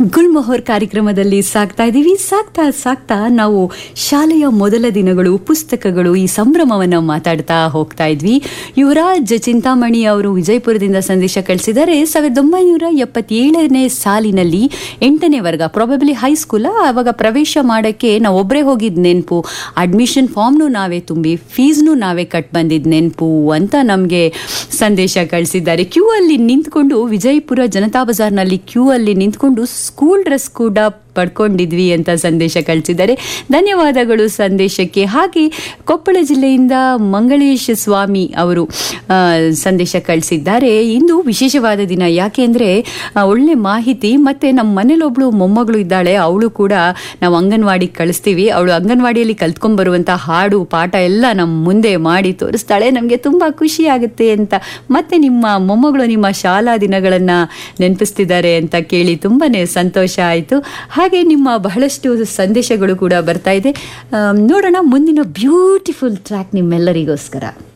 ಗುಲ್ಮೊಹರ್ ಕಾರ್ಯಕ್ರಮದಲ್ಲಿ ಸಾಕ್ತಾ ಇದ್ದೀವಿ ಸಾಕ್ತಾ ಸಾಕ್ತಾ ನಾವು ಶಾಲೆಯ ಮೊದಲ ದಿನಗಳು ಪುಸ್ತಕಗಳು ಈ ಸಂಭ್ರಮವನ್ನು ಮಾತಾಡ್ತಾ ಹೋಗ್ತಾ ಇದ್ವಿ ಯುವರಾಜ್ ಚಿಂತಾಮಣಿ ಅವರು ವಿಜಯಪುರದಿಂದ ಸಂದೇಶ ಕಳಿಸಿದ್ದಾರೆ ಸಾವಿರದ ಒಂಬೈನೂರ ಎಪ್ಪತ್ತೇಳನೇ ಸಾಲಿನಲ್ಲಿ ಎಂಟನೇ ವರ್ಗ ಪ್ರಾಬಬ್ಲಿ ಹೈಸ್ಕೂಲ ಆವಾಗ ಪ್ರವೇಶ ಮಾಡೋಕ್ಕೆ ನಾವು ಒಬ್ಬರೇ ಹೋಗಿದ್ ನೆನಪು ಅಡ್ಮಿಷನ್ ಫಾರ್ಮ್ನು ನಾವೇ ತುಂಬಿ ಫೀಸ್ನು ನಾವೇ ಕಟ್ ಬಂದಿದ್ ನೆನಪು ಅಂತ ನಮಗೆ ಸಂದೇಶ ಕಳಿಸಿದ್ದಾರೆ ಕ್ಯೂ ಅಲ್ಲಿ ನಿಂತ್ಕೊಂಡು ವಿಜಯಪುರ ಜನತಾ ಬಜಾರ್ನಲ್ಲಿ ಕ್ಯೂ ಅಲ್ಲಿ ನಿಂತ್ಕೊಂಡು ಸ್ಕೂಲ್ ಡ್ರೆಸ್ ಕೂಡ ಪಡ್ಕೊಂಡಿದ್ವಿ ಅಂತ ಸಂದೇಶ ಕಳಿಸಿದ್ದಾರೆ ಧನ್ಯವಾದಗಳು ಸಂದೇಶಕ್ಕೆ ಹಾಗೆ ಕೊಪ್ಪಳ ಜಿಲ್ಲೆಯಿಂದ ಮಂಗಳೇಶ್ ಸ್ವಾಮಿ ಅವರು ಆ, ಸಂದೇಶ ಕಳಿಸಿದ್ದಾರೆ ಇಂದು ವಿಶೇಷವಾದ ದಿನ ಯಾಕೆಂದ್ರೆ ಆ, ಒಳ್ಳೆ ಮಾಹಿತಿ ಮತ್ತೆ ನಮ್ಮ ಮನೇಲೊಬ್ಳು ಮೊಮ್ಮಗಳು ಇದ್ದಾಳೆ ಅವಳು ಕೂಡ ನಾವು ಅಂಗನವಾಡಿಗೆ ಕಳಿಸ್ತೀವಿ ಅವಳು ಅಂಗನವಾಡಿಯಲ್ಲಿ ಕಲ್ತ್ಕೊಂಡ್ ಬರುವಂತ ಹಾಡು ಪಾಠ ಎಲ್ಲ ನಮ್ಮ ಮುಂದೆ ಮಾಡಿ ತೋರಿಸ್ತಾಳೆ ನಮಗೆ ತುಂಬಾ ಖುಷಿ ಆಗುತ್ತೆ ಅಂತ ಮತ್ತೆ ನಿಮ್ಮ ಮೊಮ್ಮಗಳು ನಿಮ್ಮ ಶಾಲಾ ದಿನಗಳನ್ನ ನೆನಪಿಸ್ತಿದ್ದಾರೆ ಅಂತ ಕೇಳಿ ತುಂಬಾನೇ ಸಂತೋಷ ಆಯಿತು ಹಾಗೆ ನಿಮ್ಮ ಬಹಳಷ್ಟು ಸಂದೇಶಗಳು ಕೂಡ ಬರ್ತಾ ಇದೆ ಆಮ್, ನೋಡೋಣ ಮುಂದಿನ ಬ್ಯೂಟಿಫುಲ್ ಟ್ರ್ಯಾಕ್ ನಿಮ್ಮೆಲ್ಲರಿಗೋಸ್ಕರ